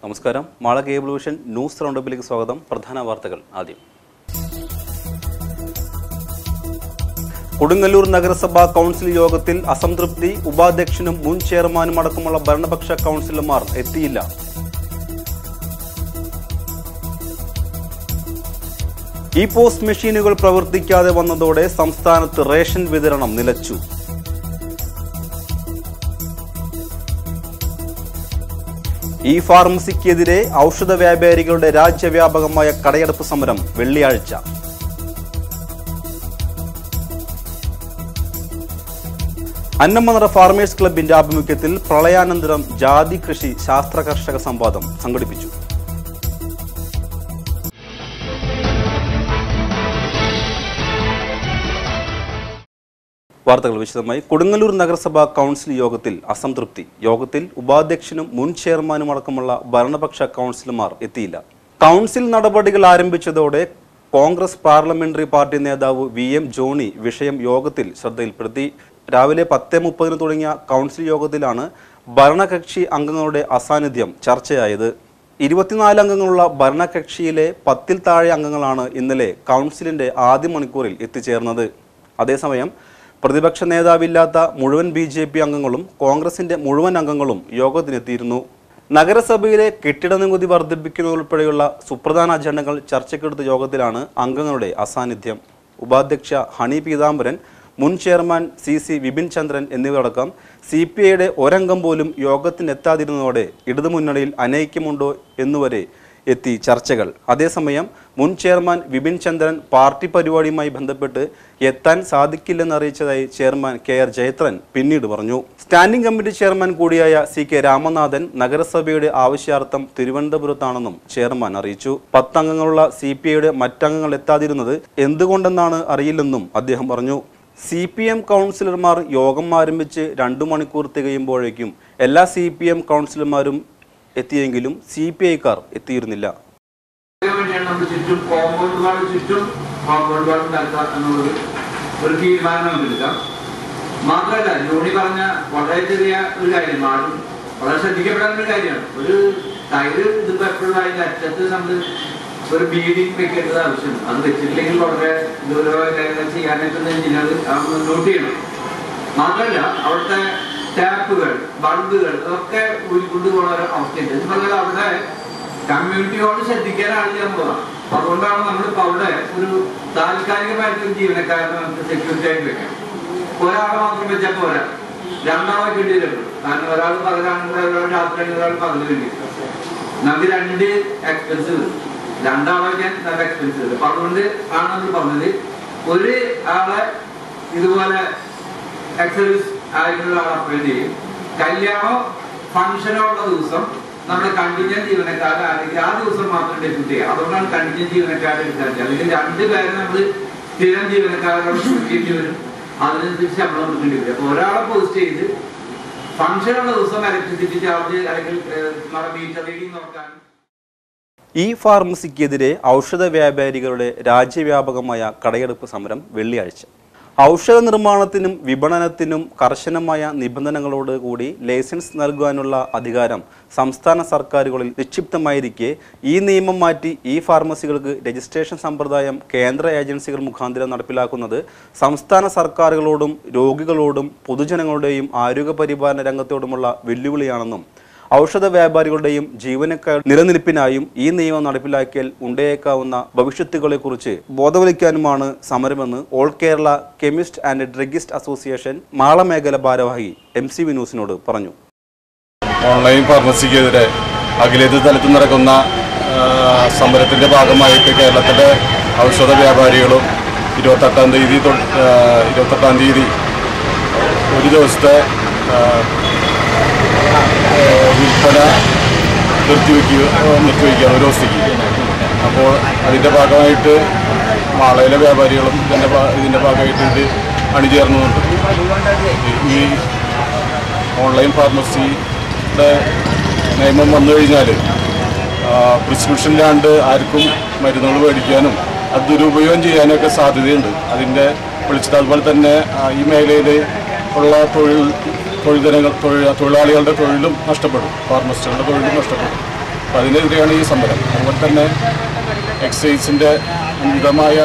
നമസ്കാരം Mala cable vision news റൗണ്ടപ്പിലേക്ക് സ്വാഗതം പ്രധാന വാർത്തകൾ ആദ്യം കൊടുങ്ങല്ലൂർ നഗരസഭാ കൗൺസിൽ യോഗത്തിൽ അസംതൃപ്തി ഉപാധ്യക്ഷനും മുൻ ചെയർമാനും അടക്കമുള്ള ഭരണപക്ഷ കൗൺസിലർമാർ എത്തിയില്ല ഇ പോസ്റ്റ് മെഷീനുകൾ പ്രവർത്തിക്കാതെ വന്നതോടെ സംസ്ഥാനത്ത് റേഷൻ വിതരണം നിലച്ചു ഇ ഫാർമസിക്കെതിരെ ഔഷധ വ്യാപാരികളുടെ രാജ്യവ്യാപകമായ കടയടപ്പ് സമരം വെള്ളിയാഴ്ച അന്നമനറ ഫാർമേഴ്സ് ക്ലബിന്റെ ആഭിമുഖ്യത്തിൽ പ്രളയാനന്തരം ജാതി കൃഷി ശാസ്ത്ര കർഷക സംവാദം സംഘടിപ്പിച്ചു വാർത്തകൾ വിശദമായി കൊടുങ്ങല്ലൂർ നഗരസഭാ കൗൺസിൽ യോഗത്തിൽ അസംതൃപ്തി യോഗത്തിൽ ഉപാധ്യക്ഷനും മുൻ ചെയർമാനും അടക്കമുള്ള ഭരണപക്ഷ കൗൺസിലർമാർ എത്തിയില്ല കൗൺസിൽ നടപടികൾ ആരംഭിച്ചതോടെ കോൺഗ്രസ് പാർലമെന്ററി പാർട്ടി നേതാവ് വി എം ജോണി വിഷയം യോഗത്തിൽ ശ്രദ്ധയിൽപ്പെടുത്തി രാവിലെ പത്ത് മുപ്പതിന് തുടങ്ങിയ കൗൺസിൽ യോഗത്തിലാണ് ഭരണകക്ഷി അംഗങ്ങളുടെ അസാന്നിധ്യം ചർച്ചയായത് ഇരുപത്തിനാല് അംഗങ്ങളുള്ള ഭരണകക്ഷിയിലെ പത്തിൽ താഴെ അംഗങ്ങളാണ് ഇന്നലെ കൗൺസിലിന്റെ ആദ്യ മണിക്കൂറിൽ എത്തിച്ചേർന്നത് അതേസമയം പ്രതിപക്ഷ നേതാവില്ലാത്ത മുഴുവൻ ബി ജെ പി അംഗങ്ങളും കോൺഗ്രസിന്റെ മുഴുവൻ അംഗങ്ങളും യോഗത്തിനെത്തിയിരുന്നു നഗരസഭയിലെ കെട്ടിട നികുതി വർദ്ധിപ്പിക്കുന്നതുൾപ്പെടെയുള്ള സുപ്രധാന അജണ്ടകൾ ചർച്ചയ്ക്കെടുത്ത യോഗത്തിലാണ് അംഗങ്ങളുടെ അസാന്നിധ്യം ഉപാധ്യക്ഷ ഹണി പീതാംബരൻ മുൻ chairman C C Vipin Chandran എന്നിവരടക്കം സി പി ഐയുടെ ഒരംഗം പോലും യോഗത്തിനെത്താതിരുന്നതോടെ ഇടതുമുന്നണിയിൽ അനൈക്യമുണ്ടോ എന്നുവരെ എത്തി ചർച്ചകൾ അതേസമയം മുൻ ചെയർമാൻ വിപിൻ ചന്ദ്രൻ പാർട്ടി പരിപാടിയുമായി ബന്ധപ്പെട്ട് എത്താൻ സാധിക്കില്ലെന്ന് അറിയിച്ചതായി ചെയർമാൻ കെ ആർ ജയത്രൻ പിന്നീട് പറഞ്ഞു സ്റ്റാൻഡിംഗ് കമ്മിറ്റി ചെയർമാൻ കൂടിയായ സി കെ രാമനാഥൻ നഗരസഭയുടെ ആവശ്യാർത്ഥം തിരുവനന്തപുരത്താണെന്നും ചെയർമാൻ അറിയിച്ചു പത്തംഗങ്ങളുള്ള സി പി ഐയുടെ മറ്റംഗങ്ങൾ എത്താതിരുന്നത് എന്തുകൊണ്ടെന്നാണ് അറിയില്ലെന്നും അദ്ദേഹം പറഞ്ഞു സി പി എം കൗൺസിലർമാർ യോഗം ആരംഭിച്ച് രണ്ടു മണിക്കൂർ തികയുമ്പോഴേക്കും എല്ലാ സി പി എം കൗൺസിലർമാരും എത്തിയെങ്കിലും സി പി ഐക്കാർ എത്തിയിരുന്നില്ല ഇതിനു വേണ്ടിയാണ് നമ്മൾ ചുറ്റും കോമ്പൗണ്ട് വാൾ ചുറ്റും കോമ്പൗണ്ട് വാൾ ഉണ്ടാക്കുക എന്നുള്ളത് ഒരു തീരുമാനം നമുക്ക് എടുക്കാം മാത്രമല്ല ജോണി പറഞ്ഞ വളരെ ചെറിയ ഒരു കാര്യം ആരും വളരെ ശ്രദ്ധിക്കപ്പെടാത്ത ഒരു കാര്യമാണ് ഒരു ടയറ് ഇതിപ്പോ എപ്പോഴും അതിന്റെ അറ്റത്ത് നമ്മൾ ഒരു ബീഡിങ് വെക്കേണ്ടത് ആവശ്യമാണ് അത് വെച്ചിട്ടില്ലെങ്കിൽ വളരെ ദൂരമായ കാര്യങ്ങൾ ചെയ്യാനായിട്ട് എഞ്ചിനീയർ നോട്ട് ചെയ്യണം മാത്രമല്ല അവിടുത്തെ ടാപ്പുകൾ ബൾബുകൾ അതൊക്കെ ഊരിക്കൊണ്ട് പോകുന്ന ഒരു അവസ്ഥയുണ്ട് എന്ന് പറഞ്ഞാൽ അവിടെ കമ്മ്യൂണിറ്റിയോട് ശ്രദ്ധിക്കാൻ ആളില്ല എന്നുള്ളതാണ് അപ്പൊ അതുകൊണ്ടാണ് നമ്മളിപ്പോ അവിടെ ഒരു താൽക്കാലികമായിട്ട് ഒരു ജീവനക്കാരനെ നമുക്ക് സെക്യൂരിറ്റി ആയിട്ട് വെക്കാം ഒരാളെ മാത്രം വെച്ചാൽ പോരാ രണ്ടാളെ വേണ്ടി വരും കാരണം ഒരാൾ പകലാണെങ്കിൽ ഒരാൾ രാത്രിയാണെങ്കിൽ ഒരാൾ പകല് വേണ്ടി വരും. നമുക്ക് രണ്ട് എക്സ്പെൻസ് വരും രണ്ടാളെ വയ്ക്കാൻ നല്ല എക്സ്പെൻസ് വരും അപ്പൊ അതുകൊണ്ട് ആണ് നമ്മൾ പറഞ്ഞത് ഒരു ആളെ ഇതുപോലെ എക്സർവീസ് ആയിട്ടുള്ള ആളെ അപ്പോയിന്റ് ചെയ്യും കല്യാണോ ഫംഗ്ഷനോ ഉള്ള ദിവസം നമ്മുടെ കണ്ടിന്യൻ ജീവനക്കാരെ ആണെങ്കിൽ ആ ദിവസം മാത്രം ഡെപ്യൂട്ട് ചെയ്യുക അതുകൊണ്ടാണ് കണ്ടിന്യൻ ജീവനക്കാരെ എടുക്കാൻ അല്ലെങ്കിൽ രണ്ട് പേരെ നമ്മൾ സ്ഥിരം ജീവനക്കാരോട് കൊടുക്കേണ്ടി വരും അതിനനുസരിച്ച് ശമ്പളം കൊടുക്കേണ്ടി വരും അപ്പൊ ഒരാളെ പോസ്റ്റ് ചെയ്ത് ഫംഗ്ഷൻ ഉള്ള ദിവസം ഇലക്ട്രിസിറ്റി ചാർജ് അല്ലെങ്കിൽ ഏഹ്, നമ്മുടെ മീറ്റർ റീഡിംഗ് നോക്കാൻ ഇ ഫാർമസിക്കെതിരെ ഔഷധ വ്യാപാരികളുടെ രാജ്യവ്യാപകമായ കടയെടുപ്പ് സമരം വെള്ളിയാഴ്ച ഔഷധ നിർമ്മാണത്തിനും വിപണനത്തിനും കർശനമായ നിബന്ധനകളോട് കൂടി ലൈസൻസ് നൽകുവാനുള്ള അധികാരം സംസ്ഥാന സർക്കാരുകളിൽ നിക്ഷിപ്തമായിരിക്കെ ഈ നിയമം മാറ്റി ഈ ഫാർമസികൾക്ക് രജിസ്ട്രേഷൻ സമ്പ്രദായം കേന്ദ്ര ഏജൻസികൾ മുഖാന്തരം നടപ്പിലാക്കുന്നത് സംസ്ഥാന സർക്കാരുകളോടും രോഗികളോടും പൊതുജനങ്ങളുടെയും ആരോഗ്യപരിപാലന രംഗത്തോടുമുള്ള വെല്ലുവിളിയാണെന്നും ഔഷധ വ്യാപാരികളുടെയും ജീവനക്കാർ നിലനിൽപ്പിനായും ഈ നിയമം നടപ്പിലാക്കിയാൽ ഉണ്ടായേക്കാവുന്ന ഭവിഷ്യത്തുകളെക്കുറിച്ച് ബോധവലിക്കാനുമാണ് സമരമെന്ന് all Kerala chemist and druggist association Mala മേഖല ഭാരവാഹി എം സി വിനൂസിനോട് പറഞ്ഞു ഓൺലൈൻ ഫാർമസിക്കെതിരെ അഖിലേന്ത്യ തലത്തിൽ നടക്കുന്ന ആ, സമരത്തിന്റെ ഭാഗമായിട്ട് കേരളത്തിലെ ഔഷധ വ്യാപാരികളും ഇരുപത്തെട്ടാം തീയതി തൊട്ട് ആ, ഇരുപത്തെട്ടാം തീയതി ഒരു ദിവസത്തെ ആ, ആ, വിൽപ്പന നിർത്തിവെക്കുക നിർത്തിവെക്കുക ഒരു ദിവസത്തേക്ക് അപ്പോൾ അതിൻ്റെ ഭാഗമായിട്ട് മാളയിലെ വ്യാപാരികളും ഇതിൻ്റെ ഭാ- ഇതിൻ്റെ ഭാഗമായിട്ട് ഇത് അണിചേർന്നുകൊണ്ട് ഈ ഓൺലൈൻ ഫാർമസിയുടെ നിയമം വന്നു കഴിഞ്ഞാൽ പ്രിസ്ക്രിപ്ഷനിലാണ്ട് ആർക്കും മരുന്നുകൾ മേടിക്കാനും അത് ദുരുപയോഗം ചെയ്യാനൊക്കെ സാധ്യതയുണ്ട് അതിൻ്റെ വിളിച്ചിട്ട് അതുപോലെ തന്നെ ആ, ഈ മേഖലയിൽ ഉള്ള തൊഴിൽ തൊഴിൽ ജനങ്ങൾ തൊഴിൽ തൊഴിലാളികളുടെ തൊഴിലും നഷ്ടപ്പെടും ഫാർമസിസ്റ്റുകളുടെ തൊഴിലും നഷ്ടപ്പെടും അപ്പം അതിനെതിരെയാണ് ഈ സമരം അതുപോലെ തന്നെ എക്സൈസിൻ്റെ അമിതമായ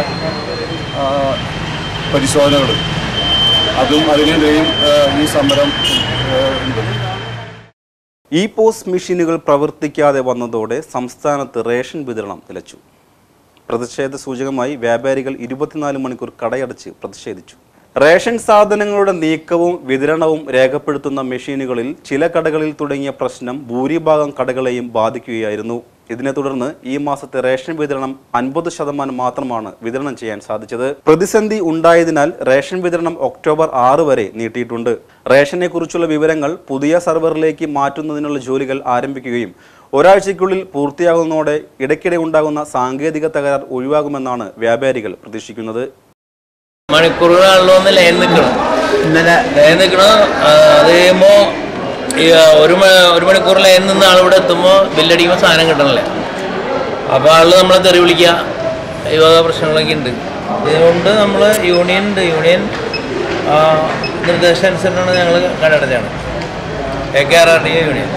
പരിശോധനകൾ അതും അതിനെതിരെയും ആ, ഈ സമരം ആ, ഉണ്ട് ഇ പോസ് മെഷീനുകൾ പ്രവർത്തിക്കാതെ വന്നതോടെ സംസ്ഥാനത്ത് റേഷൻ വിതരണം നിലച്ചു പ്രതിഷേധ സൂചകമായി വ്യാപാരികൾ ഇരുപത്തിനാല് മണിക്കൂർ കടയടച്ച് പ്രതിഷേധിച്ചു റേഷൻ സാധനങ്ങളുടെ നീക്കവും വിതരണവും രേഖപ്പെടുത്തുന്ന മെഷീനുകളിൽ ചില കടകളിൽ തുടങ്ങിയ പ്രശ്നം ഭൂരിഭാഗം കടകളെയും ബാധിക്കുകയായിരുന്നു ഇതിനെ തുടർന്ന് ഈ മാസത്തെ റേഷൻ വിതരണം അൻപത് ശതമാനം മാത്രമാണ് വിതരണം ചെയ്യാൻ സാധിച്ചത് പ്രതിസന്ധി ഉണ്ടായതിനാൽ റേഷൻ വിതരണം ഒക്ടോബർ ആറ് വരെ നീട്ടിയിട്ടുണ്ട് റേഷനെ കുറിച്ചുള്ള വിവരങ്ങൾ പുതിയ സെർവറിലേക്ക് മാറ്റുന്നതിനുള്ള ജോലികൾ ആരംഭിക്കുകയും ഒരാഴ്ചയ്ക്കുള്ളിൽ പൂർത്തിയാകുന്നതോടെ ഇടയ്ക്കിടെ ഉണ്ടാകുന്ന സാങ്കേതിക തകരാർ ഒഴിവാകുമെന്നാണ് വ്യാപാരികൾ പ്രതീക്ഷിക്കുന്നത് മണിക്കൂറുകളിലോ ഒന്ന് ലൈൻ നിൽക്കണം ഇന്നലെ ലൈൻ നിൽക്കണം അത് കഴിയുമ്പോൾ ഈ ആ, ഒരു മ- ഒരു മണിക്കൂർ ലൈൻ നിന്ന് ആളിവിടെ എത്തുമ്പോൾ ബില്ലടിക്കുമ്പോൾ സാധനം കിട്ടണല്ലേ അപ്പോൾ ആള് നമ്മളെ തെറി വിളിക്കുക ഈ വക പ്രശ്നങ്ങളൊക്കെ ഉണ്ട് ഇതുകൊണ്ട് നമ്മൾ യൂണിയൻ ഉണ്ട് യൂണിയൻ ആ, നിർദ്ദേശം അനുസരിച്ചാണ് ഞങ്ങൾ കടയടച്ചാണ് A K R R D union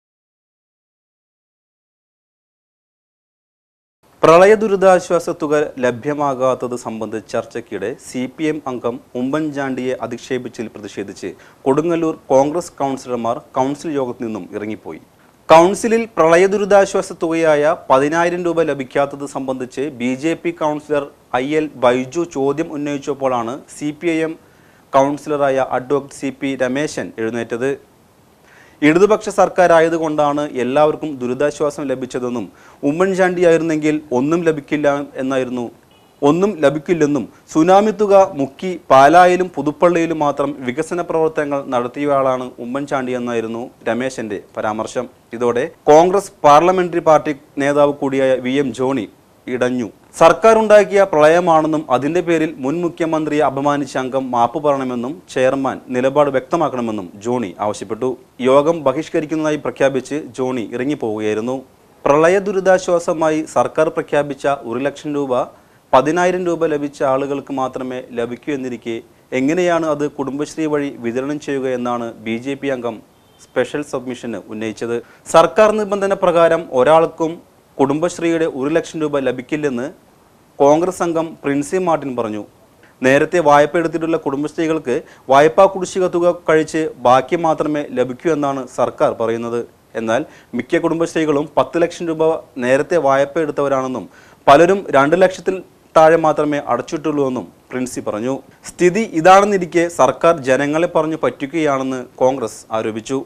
പ്രളയ ദുരിതാശ്വാസ തുക ലഭ്യമാകാത്തത് സംബന്ധിച്ച് ചർച്ചയ്ക്കിടെ സി പി എം അംഗം ഉമ്മൻചാണ്ടിയെ അധിക്ഷേപിച്ചതിൽ പ്രതിഷേധിച്ച് കൊടുങ്ങല്ലൂർ കോൺഗ്രസ് കൗൺസിലർമാർ കൗൺസിൽ യോഗത്തിൽ നിന്നും ഇറങ്ങിപ്പോയി കൗൺസിലിൽ പ്രളയ ദുരിതാശ്വാസ തുകയായ പതിനായിരം രൂപ ലഭിക്കാത്തത് സംബന്ധിച്ച് B J P councillor I L Baiju ചോദ്യം ഉന്നയിച്ചപ്പോഴാണ് സി പി ഐ എം കൗൺസിലറായ അഡ്വക്കേറ്റ് സി പി രമേശൻ എഴുന്നേറ്റത് ഇടതുപക്ഷ സർക്കാരായതുകൊണ്ടാണ് എല്ലാവർക്കും ദുരിതാശ്വാസം ലഭിച്ചതെന്നും ഉമ്മൻചാണ്ടിയായിരുന്നെങ്കിൽ ഒന്നും ലഭിക്കില്ല എന്നായിരുന്നു ഒന്നും ലഭിക്കില്ലെന്നും സുനാമി തുക മുക്കി പാലായിലും പുതുപ്പള്ളിയിലും മാത്രം വികസന പ്രവർത്തനങ്ങൾ നടത്തിയയാളാണ് ഉമ്മൻചാണ്ടി എന്നായിരുന്നു രമേശന്റെ പരാമർശം ഇതോടെ കോൺഗ്രസ് പാർലമെന്ററി പാർട്ടി നേതാവ് കൂടിയായ വി എം ജോണി ഇടഞ്ഞു സർക്കാർ ഉണ്ടാക്കിയ പ്രളയമാണെന്നും അതിന്റെ പേരിൽ മുൻ മുഖ്യമന്ത്രിയെ അപമാനിച്ച അംഗം മാപ്പ് പറയണമെന്നും ചെയർമാൻ നിലപാട് വ്യക്തമാക്കണമെന്നും ജോണി ആവശ്യപ്പെട്ടു യോഗം ബഹിഷ്കരിക്കുന്നതായി പ്രഖ്യാപിച്ച് ജോണി ഇറങ്ങിപ്പോവുകയായിരുന്നു പ്രളയ ദുരിതാശ്വാസമായി സർക്കാർ പ്രഖ്യാപിച്ച ഒരു ലക്ഷം രൂപ പതിനായിരം രൂപ ലഭിച്ച ആളുകൾക്ക് മാത്രമേ ലഭിക്കൂ എന്നിരിക്കെ എങ്ങനെയാണ് അത് കുടുംബശ്രീ വഴി വിതരണം ചെയ്യുക എന്നാണ് ബി ജെ പി അംഗം സ്പെഷ്യൽ സബ്മിഷന് ഉന്നയിച്ചത് സർക്കാർ നിബന്ധന പ്രകാരം ഒരാൾക്കും കുടുംബശ്രീയുടെ ഒരു ലക്ഷം രൂപ ലഭിക്കില്ലെന്ന് കോൺഗ്രസ് അംഗം പ്രിൻസി മാർട്ടിൻ പറഞ്ഞു നേരത്തെ വായ്പ എടുത്തിട്ടുള്ള കുടുംബശ്രീകൾക്ക് വായ്പാ കുടിശ്ശിക തുക കഴിച്ച് ബാക്കി മാത്രമേ ലഭിക്കൂ എന്നാണ് സർക്കാർ പറയുന്നത് എന്നാൽ മിക്ക കുടുംബശ്രീകളും പത്ത് ലക്ഷം രൂപ നേരത്തെ വായ്പ എടുത്തവരാണെന്നും പലരും രണ്ട് ലക്ഷത്തിൽ താഴെ മാത്രമേ അടച്ചിട്ടുള്ളൂ എന്നും പ്രിൻസി പറഞ്ഞു സ്ഥിതി ഇതാണെന്നിരിക്കെ സർക്കാർ ജനങ്ങളെ പറഞ്ഞു പറ്റിക്കുകയാണെന്ന് കോൺഗ്രസ് ആരോപിച്ചു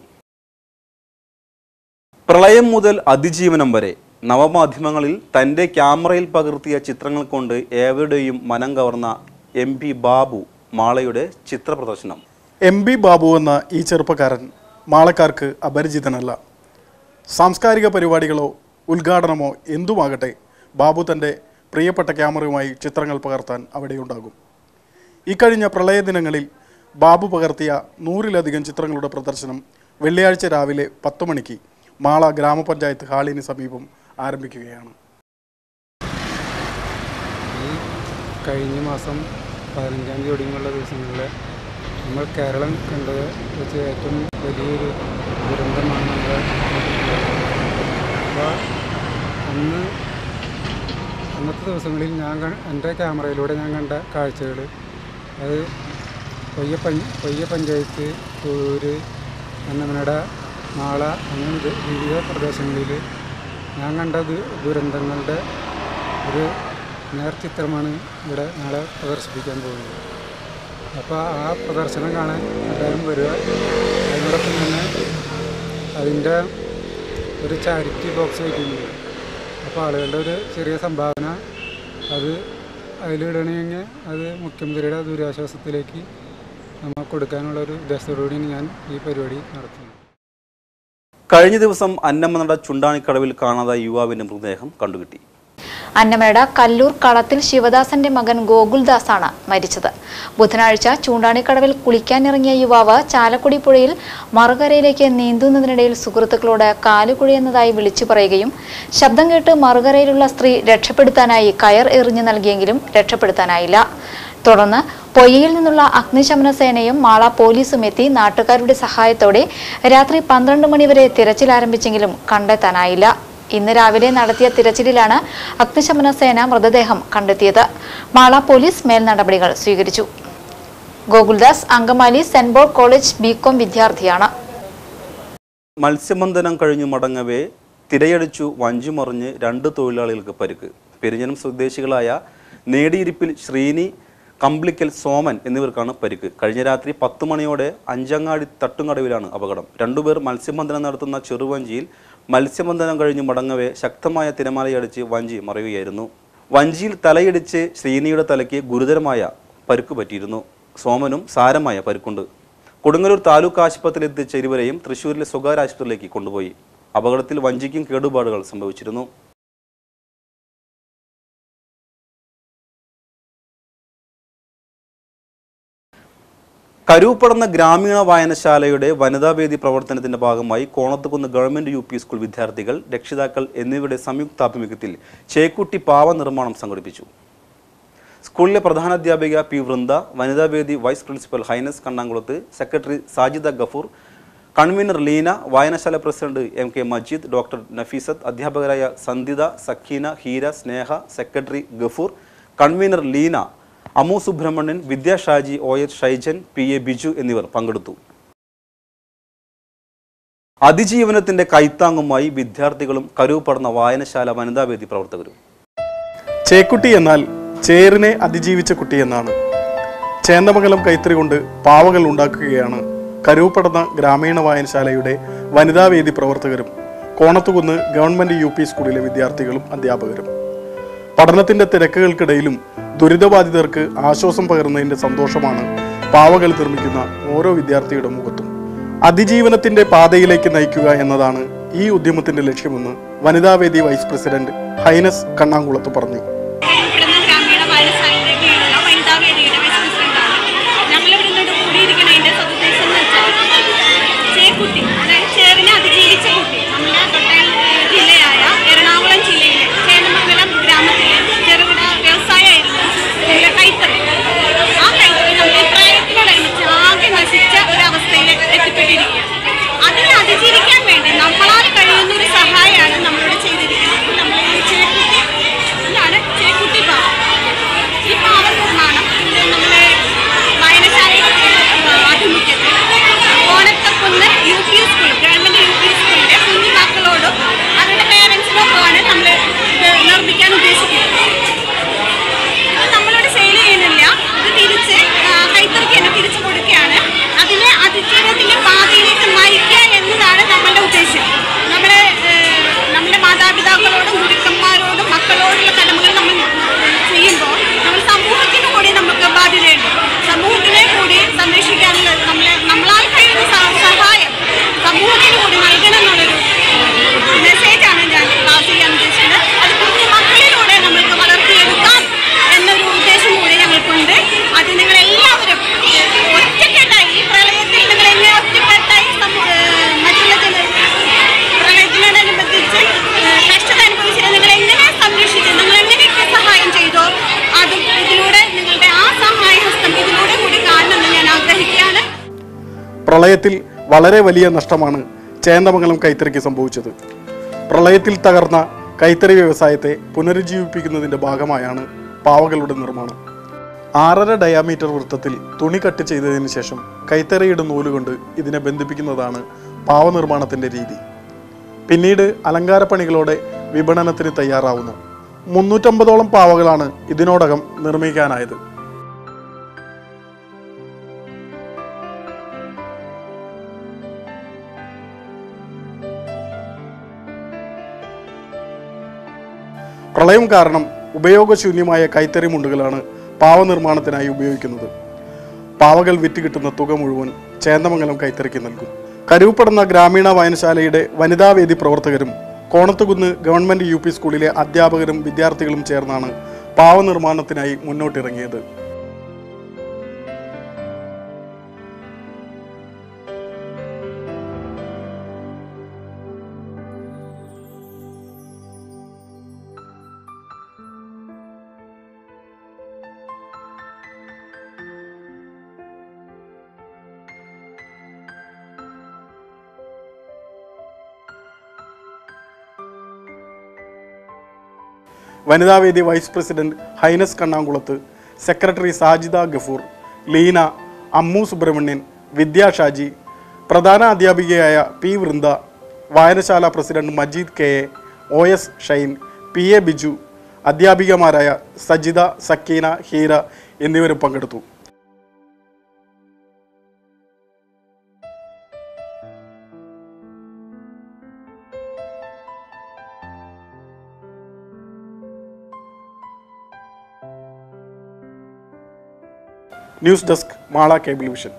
പ്രളയം മുതൽ അതിജീവനം വരെ നവമാധ്യമങ്ങളിൽ തൻ്റെ ക്യാമറയിൽ പകർത്തിയ ചിത്രങ്ങൾ കൊണ്ട് ഏവരുടെയും മനം കവർന്ന എം പി ബാബു മാളയുടെ ചിത്ര പ്രദർശനം എം ബി ബാബു എന്ന ഈ ചെറുപ്പക്കാരൻ മാളക്കാർക്ക് അപരിചിതനല്ല സാംസ്കാരിക പരിപാടികളോ ഉദ്ഘാടനമോ എന്തുമാകട്ടെ ബാബു തൻ്റെ പ്രിയപ്പെട്ട ക്യാമറയുമായി ചിത്രങ്ങൾ പകർത്താൻ അവിടെയുണ്ടാകും ഇക്കഴിഞ്ഞ പ്രളയ ദിനങ്ങളിൽ ബാബു പകർത്തിയ നൂറിലധികം ചിത്രങ്ങളുടെ പ്രദർശനം വെള്ളിയാഴ്ച രാവിലെ പത്ത് മണിക്ക് മാള ഗ്രാമപഞ്ചായത്ത് ഹാളിന് സമീപം ആരംഭിക്കുകയാണ് ഈ കഴിഞ്ഞ മാസം പതിനഞ്ചാം തീയതി ഒടുങ്ങിയുള്ള ദിവസങ്ങളിൽ നമ്മൾ കേരളം കണ്ടത് വെച്ച് ഏറ്റവും വലിയൊരു ദുരന്തമാണ് നമ്മുടെ അപ്പോൾ അന്ന് അന്നത്തെ ദിവസങ്ങളിൽ ഞാൻ ക- എൻ്റെ ക്യാമറയിലൂടെ ഞാൻ കണ്ട കാഴ്ചകൾ അത് കൊയ്യ പഞ്ച കൊയ്യ പഞ്ചായത്ത് തൂര് അന്നമനട നാള അങ്ങനെ ഇത് വിവിധ പ്രദേശങ്ങളിൽ ഞാൻ കണ്ട ദു- ദുരന്തങ്ങളുടെ ഒരു നേർചിത്രമാണ് ഇവിടെ നാളെ പ്രദർശിപ്പിക്കാൻ പോകുന്നത് അപ്പോൾ ആ പ്രദർശനം കാണാൻ എല്ലാവരും വരിക അതിനോടൊപ്പം തന്നെ അതിൻ്റെ ഒരു ചാരിറ്റി ബോക്സ് വയ്ക്കുന്നുണ്ട് അപ്പോൾ ആളുകളുടെ ഒരു ചെറിയ സംഭാവന അത് അതിലിടണമെങ്കിൽ അത് മുഖ്യമന്ത്രിയുടെ ദുരിതാശ്വാസത്തിലേക്ക് നമ്മൾ കൊടുക്കാനുള്ള ഒരു ഉദ്ദേശത്തോടുകൂടിയാണ് ഞാൻ ഈ പരിപാടി നടത്തുന്നത് കഴിഞ്ഞ ദിവസം അന്നമനട ചുണ്ടാണിക്കടവിൽ കാണാതായ യുവാവിന്റെ മൃതദേഹം കണ്ടുകിട്ടി അന്നമനട കല്ലൂർ കളത്തിൽ ശിവദാസന്റെ മകൻ ഗോകുൽദാസാണ് മരിച്ചത് ബുധനാഴ്ച ചൂണ്ടാണിക്കടവിൽ കുളിക്കാനിറങ്ങിയ യുവാവ് ചാലക്കുടി പുഴയിൽ മറുകരയിലേക്ക് നീന്തുന്നതിനിടയിൽ സുഹൃത്തുക്കളോട് കാലുകുഴിയുന്നതായി വിളിച്ചു പറയുകയും ശബ്ദം കേട്ട് മറുകരയിലുള്ള സ്ത്രീ രക്ഷപ്പെടുത്താനായി കയർ എറിഞ്ഞു നൽകിയെങ്കിലും രക്ഷപ്പെടുത്താനായില്ല തുടർന്ന് പൊയ്യയിൽ നിന്നുള്ള അഗ്നിശമന സേനയും മാള പോലീസും എത്തി നാട്ടുകാരുടെ സഹായത്തോടെ രാത്രി പന്ത്രണ്ട് മണിവരെ തിരച്ചിൽ ആരംഭിച്ചെങ്കിലും കണ്ടെത്താനായില്ല ഇന്ന് രാവിലെ നടത്തിയ തിരച്ചിലിലാണ് അഗ്നിശമന സേന മൃതദേഹം കണ്ടെത്തിയത് മാള പോലീസ് മേൽ നടപടികൾ സ്വീകരിച്ചു Gokuldas Angamaly Saint Paul college BCom വിദ്യാർത്ഥിയാണ് മത്സ്യബന്ധനം കഴിഞ്ഞു മടങ്ങവേ തിരയടിച്ചു വഞ്ചുമറിഞ്ഞ് രണ്ട് തൊഴിലാളികൾക്ക് പരിക്ക് പെരിഞ്ഞനം സ്വദേശികളായ നേടിയിരിപ്പിൽ ശ്രീനി കമ്പിളിക്കൽ സോമൻ എന്നിവർക്കാണ് പരിക്ക് കഴിഞ്ഞ രാത്രി പത്ത് മണിയോടെ അഞ്ചങ്ങാടി തട്ടുംകടവിലാണ് അപകടം രണ്ടുപേർ മത്സ്യബന്ധനം നടത്തുന്ന ചെറുവഞ്ചിയിൽ മത്സ്യബന്ധനം കഴിഞ്ഞു മടങ്ങവേ ശക്തമായ തിരമാലയടിച്ച് വഞ്ചി മറയുകയായിരുന്നു വഞ്ചിയിൽ തലയിടിച്ച് ശ്രീനിയുടെ തലയ്ക്ക് ഗുരുതരമായ പരിക്ക് പറ്റിയിരുന്നു സോമനും സാരമായ പരിക്കുണ്ട് കൊടുങ്ങല്ലൂർ താലൂക്ക് ആശുപത്രിയിൽ എത്തിച്ച ഇരുവരെയും തൃശൂരിലെ സ്വകാര്യ ആശുപത്രിയിലേക്ക് കൊണ്ടുപോയി അപകടത്തിൽ വഞ്ചിക്കും കേടുപാടുകൾ സംഭവിച്ചിരുന്നു കരൂപ്പടന്ന ഗ്രാമീണ വായനശാലയുടെ വനിതാവേദി പ്രവർത്തനത്തിന്റെ ഭാഗമായി Konathukunnu government U P school വിദ്യാർത്ഥികൾ രക്ഷിതാക്കൾ എന്നിവരുടെ സംയുക്താഭിമുഖ്യത്തിൽ ചേക്കുട്ടി പാവ നിർമ്മാണം സംഘടിപ്പിച്ചു സ്കൂളിലെ പ്രധാനാധ്യാപിക പി വൃന്ദ വനിതാവേദി vice principal Hynus Kannankulath secretary Sajida Gafoor convener Leena വായനശാല president M K Majeed doctor Nafeesath അധ്യാപകരായ Sandhitha Sakeena Heera Sneha secretary Gafoor convener Leena Amu Subramanian Vidya Shaji O H Shaijan P A Biju എന്നിവർ പങ്കെടുത്തു അതിജീവനത്തിന്റെ കൈത്താങ്ങുമായി വിദ്യാർത്ഥികളും കരൂപ്പടന്ന വായനശാല വനിതാവേദി പ്രവർത്തകരും ചേക്കുട്ടി എന്നാൽ ചേറിനെ അതിജീവിച്ച കുട്ടി എന്നാണ് ചേന്ദമംഗലം കൈത്തറി കൊണ്ട് പാവകൾ ഉണ്ടാക്കുകയാണ് കരൂപ്പടന്ന ഗ്രാമീണ വായനശാലയുടെ വനിതാവേദി പ്രവർത്തകരും കോണത്തുകുന്ന് ഗവൺമെന്റ് യു പി സ്കൂളിലെ വിദ്യാർത്ഥികളും അധ്യാപകരും പഠനത്തിന്റെ തിരക്കുകൾക്കിടയിലും ദുരിതബാധിതർക്ക് ആശ്വാസം പകരുന്നതിന്റെ സന്തോഷമാണ് പാവകൾ നിർമ്മിക്കുന്ന ഓരോ വിദ്യാർത്ഥിയുടെ മുഖത്തും അതിജീവനത്തിന്റെ പാതയിലേക്ക് നയിക്കുക എന്നതാണ് ഈ ഉദ്യമത്തിന്റെ ലക്ഷ്യമെന്ന് വനിതാവേദി വൈസ് പ്രസിഡന്റ് ഹൈനസ് കണ്ണാങ്കുളത്ത് പറഞ്ഞു ഉൾപ്പെടുന്ന ഗ്രാമീണ വായനശാലയുടെ കീഴിലുള്ള വനിതാ വേദിയുടെ വൈസ് പ്രസിഡന്റാണ് ഞങ്ങളിവിടെ നിന്നോട് കൂടിയിരിക്കുന്നതിന്റെ സതുദ്ദേശം എന്ന് വെച്ചാൽ ചേക്കുട്ടി അതായത് ചേറിനെ അതിജീവിച്ച കുട്ടി നമ്മുടെ തൊട്ടയൽ ഏഹ്, ജില്ലയായ എറണാകുളം ജില്ലയിലെ ചേന്നമംഗലം ഗ്രാമത്തിലെ ചെറുകിട വ്യവസായമായിരുന്നു നമ്മുടെ കൈത്തറി ആ കൈത്തറി നമ്മുടെ പ്രയത്നത്തോടനുബന്ധിച്ച് ആകെ നശിച്ച ഒരു അവസ്ഥയിൽ എത്തിപ്പെട്ടിരിക്കുകയാണ് അതിനെ അതിജീവിക്കാൻ വേണ്ടി നമ്മളാൽ കഴിയുന്ന ഒരു സഹായമാണ് നമ്മളിവിടെ ചെയ്തിരിക്കുന്നത് നമ്മൾ ഈ ചേക്കുട്ടി ഇതാണ് ചേക്കുട്ടി പാവം ഈ പാവ നിർമ്മാണം ഇത് നമ്മുടെ വായനശാലയുടെ ആഭിമുഖ്യത്തിൽ Onathakunnu U P school government U P സ്കൂളിലെ കുഞ്ഞുമക്കളോടും അവരുടെ പേരൻസിനോടുമാണ് നമ്മൾ ഇത് നിർമ്മിക്കാൻ ഉദ്ദേശിക്കുന്നത് ഇത് നമ്മളിവിടെ സെയിൽ ചെയ്യുന്നില്ല ഇത് തിരിച്ച് ആ, കൈത്തറിക്ക് തന്നെ തിരിച്ചു കൊടുക്കുകയാണ് അതിനെ അതിജീവനത്തിന്റെ പാതയിലേക്ക് നയിക്കുക എന്നതാണ് നമ്മളുടെ ഉദ്ദേശം നമ്മള് ഏഹ്, നമ്മുടെ മാതാപിതാക്കളോടും ഗുരുക്കന്മാരോടും മക്കളോടുള്ള കടമകൾ നമ്മൾ ചെയ്യുമ്പോൾ നമ്മൾ സമൂഹത്തിന് കൂടി നമുക്ക് ബാധ്യതയുണ്ട് സമൂഹത്തിനെ കൂടി സംരക്ഷിക്കാനുള്ള നമ്മളെ നമ്മളാൽ കഴിയുന്ന സ- സഹായം സമൂഹത്തിന് കൂടി നൽകണം എന്നുള്ളൊരു മെസ്സേജാണ് ഞാൻ പാസ് ചെയ്യാൻ ഉദ്ദേശിച്ചത് അത് കുഞ്ഞു മക്കളിലൂടെ നമ്മൾക്ക് വളർത്തിയെടുക്കാം എന്നൊരു ഉദ്ദേശം കൂടി ഞങ്ങൾക്കുണ്ട് അത് നിങ്ങൾ എല്ലാവരും ഒറ്റക്കെട്ടായി ഈ പ്രളയത്തിൽ നിങ്ങൾ എങ്ങനെ ഒറ്റക്കെട്ടായി സമൂ- ഏഹ് മറ്റുള്ള ജന പ്രളയത്തിനോടനുബന്ധിച്ച് ഏഹ് കഷ്ടത അനുഭവിച്ചിട്ട് നിങ്ങൾ എങ്ങനെ സംരക്ഷിച്ചു നിങ്ങൾ എങ്ങനെയൊക്കെ സഹായം ചെയ്തോ അതും ഇതിലൂടെ നിങ്ങളുടെ ആ സഹായ ഹസ്തം ഇതിലൂടെ കൂടി കാണണമെന്ന് ഞാൻ ആഗ്രഹിക്കുകയാണ് പ്രളയത്തിൽ വളരെ വലിയ നഷ്ടമാണ് ചേന്ദമംഗലം കൈത്തറിക്ക് സംഭവിച്ചത് പ്രളയത്തിൽ തകർന്ന കൈത്തറി വ്യവസായത്തെ പുനരുജ്ജീവിപ്പിക്കുന്നതിന്റെ ഭാഗമായാണ് പാവകളുടെ നിർമ്മാണം ആറര ഡയാമീറ്റർ വൃത്തത്തിൽ തുണി കട്ട് ചെയ്തതിന് ശേഷം കൈത്തറിയുടെ നൂലുകൊണ്ട് ഇതിനെ ബന്ധിപ്പിക്കുന്നതാണ് പാവ നിർമ്മാണത്തിന്റെ രീതി പിന്നീട് അലങ്കാരപ്പണികളോടെ വിപണനത്തിന് തയ്യാറാവുന്നു മുന്നൂറ്റമ്പതോളം പാവകളാണ് ഇതിനോടകം നിർമ്മിക്കാനായത് പ്രളയം കാരണം ഉപയോഗശൂന്യമായ കൈത്തറി മുണ്ടുകളാണ് പാവ നിർമ്മാണത്തിനായി ഉപയോഗിക്കുന്നത് പാവകൾ വിറ്റ് കിട്ടുന്ന തുക മുഴുവൻ ചേന്ദമംഗലം കൈത്തറിക്ക് നൽകും കരുവപ്പെടുന്ന ഗ്രാമീണ വായനശാലയുടെ വനിതാവേദി പ്രവർത്തകരും കോണത്തുകുന്ന് ഗവൺമെന്റ് യു പി സ്കൂളിലെ അധ്യാപകരും വിദ്യാർത്ഥികളും ചേർന്നാണ് പാവ നിർമ്മാണത്തിനായി മുന്നോട്ടിറങ്ങിയത് വനിതാവേദി vice president Hynus Kannankulath secretary Sajida Gafoor Leena Ammu Subramanian Vidya Shaji പ്രധാന അധ്യാപികയായ പി വൃന്ദ വായനശാല president Majeed K A O S Shine P A Biju അധ്യാപികമാരായ സജിത സക്കീന ഹീര എന്നിവരും പങ്കെടുത്തു news desk Mala cable vision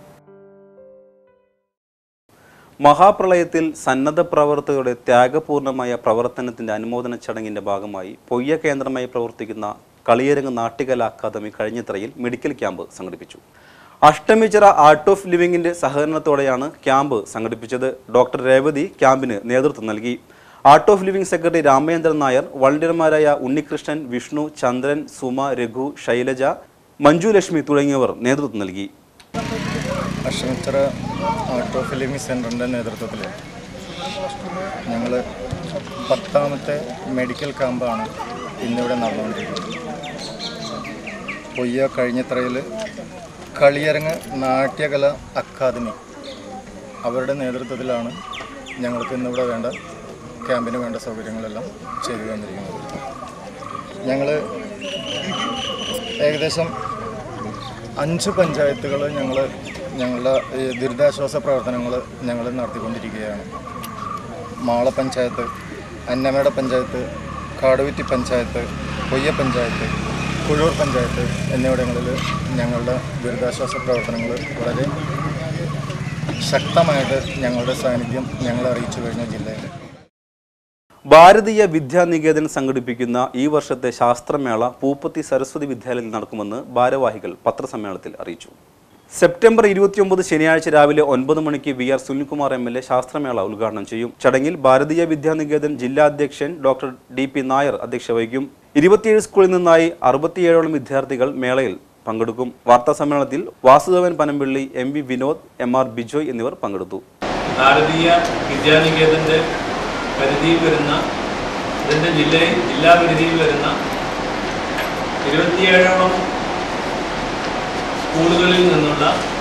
മഹാപ്രളയത്തിൽ സന്നദ്ധ പ്രവർത്തകരുടെ ത്യാഗപൂർണമായ പ്രവർത്തനത്തിന്റെ അനുമോദന ചടങ്ങിന്റെ ഭാഗമായി പൊയ്യ കേന്ദ്രമായി പ്രവർത്തിക്കുന്ന കളിയരങ്ങ് നാട്ടികല അക്കാദമി കഴിഞ്ഞത്രയിൽ മെഡിക്കൽ ക്യാമ്പ് സംഘടിപ്പിച്ചു അഷ്ടമിച്ചിറ ആർട്ട് ഓഫ് ലിവിംഗിന്റെ സഹകരണത്തോടെയാണ് ക്യാമ്പ് സംഘടിപ്പിച്ചത് ഡോക്ടർ രേവതി ക്യാമ്പിന് നേതൃത്വം നൽകി art of living secretary Ramachandran Nair വളണ്ടിയർമാരായ ഉണ്ണികൃഷ്ണൻ വിഷ്ണു ചന്ദ്രൻ സുമ രഘു ശൈലജ മഞ്ജു ലക്ഷ്മി തുടങ്ങിയവർ നേതൃത്വം നൽകി അഷ്ടമിത്ര ആർട്ട് ഓഫ് ലിവിംഗ് സെൻറ്ററിൻ്റെ നേതൃത്വത്തിൽ ഞങ്ങൾ പത്താമത്തെ മെഡിക്കൽ ക്യാമ്പാണ് ഇന്നിവിടെ നടന്നുകൊണ്ടിരിക്കുന്നത് പൊയ്യ കഴിഞ്ഞത്രയിൽ കളിയരങ്ങ് നാട്യകല അക്കാദമി അവരുടെ നേതൃത്വത്തിലാണ് ഞങ്ങൾക്ക് ഇന്നിവിടെ വേണ്ട ക്യാമ്പിന് വേണ്ട സൗകര്യങ്ങളെല്ലാം ചെയ്തു തന്നിരിക്കുന്നത് ഞങ്ങൾ ഏകദേശം അഞ്ച് പഞ്ചായത്തുകൾ ഞങ്ങൾ ഞങ്ങളുടെ ഈ ദുരിതാശ്വാസ പ്രവർത്തനങ്ങൾ ഞങ്ങൾ നടത്തിക്കൊണ്ടിരിക്കുകയാണ് മാള പഞ്ചായത്ത് അന്നമേട പഞ്ചായത്ത് കാടുവിറ്റി പഞ്ചായത്ത് കൊയ്യ പഞ്ചായത്ത് കുഴൂർ പഞ്ചായത്ത് എന്നിവിടങ്ങളിൽ ഞങ്ങളുടെ ദുരിതാശ്വാസ പ്രവർത്തനങ്ങൾ വളരെ ശക്തമായിട്ട് ഞങ്ങളുടെ സാന്നിധ്യം ഞങ്ങൾ അറിയിച്ചു കഴിഞ്ഞ ജില്ലയിൽ ഭാരതീയ വിദ്യാനികേതൻ സംഘടിപ്പിക്കുന്ന ഈ വർഷത്തെ ശാസ്ത്രമേള പൂപ്പത്തി സരസ്വതി വിദ്യാലയത്തിൽ നടക്കുമെന്ന് ഭാരവാഹികൾ പത്രസമ്മേളനത്തിൽ അറിയിച്ചു സെപ്റ്റംബർ ഇരുപത്തിയൊമ്പത് ശനിയാഴ്ച രാവിലെ ഒൻപത് മണിക്ക് V R Sunilkumar M L A ശാസ്ത്രമേള ഉദ്ഘാടനം ചെയ്യും ചടങ്ങിൽ ഭാരതീയ വിദ്യാനികേതൻ ജില്ലാ അധ്യക്ഷൻ ഡോക്ടർ ഡി പി നായർ അധ്യക്ഷ വഹിക്കും ഇരുപത്തിയേഴ് സ്കൂളിൽ നിന്നായി അറുപത്തിയേഴോളം വിദ്യാർത്ഥികൾ മേളയിൽ പങ്കെടുക്കും വാർത്താ സമ്മേളനത്തിൽ Vasudevan Panampilly M V Vinod M R Bijoy എന്നിവർ പങ്കെടുത്തു ഭാരതീയ വിദ്യാനികേതൻ്റെ പരിധിയിൽ വരുന്ന ഇതിൻ്റെ ജില്ലയിൽ ജില്ലാ പരിധിയിൽ വരുന്ന ഇരുപത്തിയേഴോളം സ്കൂളുകളിൽ നിന്നുള്ള